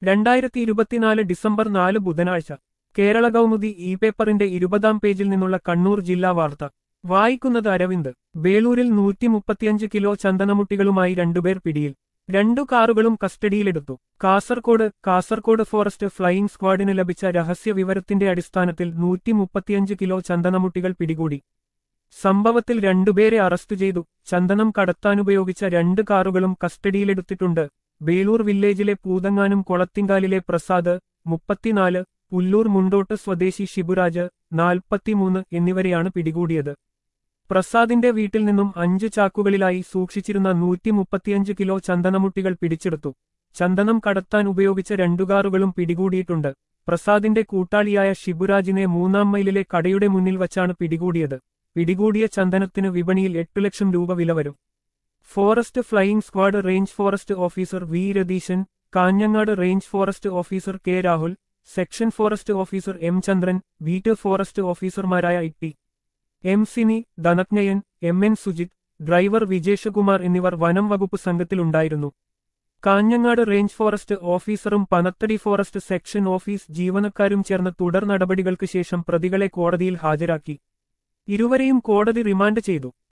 രണ്ടായിരത്തി ഇരുപത്തിനാല് ഡിസംബർ നാല് ബുധനാഴ്ച കേരള കൗമുദി ഇ പേപ്പറിന്റെ ഇരുപതാം പേജിൽ നിന്നുള്ള കണ്ണൂർ ജില്ലാ വാർത്ത വായിക്കുന്നത് അരവിന്ദ് ബേളൂരിൽ നൂറ്റി മുപ്പത്തിയഞ്ച് കിലോ ചന്ദനമുട്ടികളുമായി രണ്ടുപേർ പിടിയിൽ രണ്ടു കാറുകളും കസ്റ്റഡിയിലെടുത്തു കാസർകോട് കാസർകോട് ഫോറസ്റ്റ് ഫ്ലൈയിംഗ് സ്ക്വാഡിന് ലഭിച്ച രഹസ്യ വിവരത്തിന്റെ അടിസ്ഥാനത്തിൽ നൂറ്റി മുപ്പത്തിയഞ്ച് കിലോ ചന്ദനമുട്ടികൾ പിടികൂടി സംഭവത്തിൽ രണ്ടുപേരെ അറസ്റ്റ് ചെയ്തു ചന്ദനം കടത്താനുപയോഗിച്ച രണ്ട് കാറുകളും കസ്റ്റഡിയിലെടുത്തിട്ടുണ്ട് ബേലൂർ വില്ലേജിലെ പൂതങ്ങാനും കൊളത്തിങ്കാലിലെ പ്രസാദ് മുപ്പത്തിനാല് പുല്ലൂർ മുണ്ടോട്ട് സ്വദേശി ഷിബുരാജ് നാൽപ്പത്തിമൂന്ന് എന്നിവരെയാണ് പിടികൂടിയത് പ്രസാദിന്റെ വീട്ടിൽ നിന്നും അഞ്ച് ചാക്കുകളിലായി സൂക്ഷിച്ചിരുന്ന നൂറ്റി മുപ്പത്തിയഞ്ച് കിലോ ചന്ദനമുട്ടികൾ പിടിച്ചെടുത്തു ചന്ദനം കടത്താൻ ഉപയോഗിച്ച രണ്ടു കാറുകളും പിടികൂടിയിട്ടുണ്ട് പ്രസാദിന്റെ കൂട്ടാളിയായ ഷിബുരാജിനെ മൂന്നാം മൈലിലെ കടയുടെ മുന്നിൽ വച്ചാണ് പിടികൂടിയത് പിടികൂടിയ ചന്ദനത്തിന് വിപണിയിൽ എട്ടു ലക്ഷം രൂപ വില വരും forest flying squad range forest officer V Ratheesan Kanhangad range forest officer K Rahul section forest officer M Chandran beat forest ഓഫീസർമാരായ I T M Sini Dhananjayan M N Sujith driver Vijeshkumar എന്നിവർ വനം വകുപ്പ് സംഘത്തിലുണ്ടായിരുന്നു കാഞ്ഞങ്ങാട് റേഞ്ച് ഫോറസ്റ്റ് ഓഫീസറും പനത്തടി ഫോറസ്റ്റ് സെക്ഷൻ ഓഫീസ് ജീവനക്കാരും ചേർന്ന് തുടർ നടപടികൾക്ക് ശേഷം പ്രതികളെ കോടതിയിൽ ഹാജരാക്കി ഇരുവരെയും കോടതി റിമാൻഡ് ചെയ്തു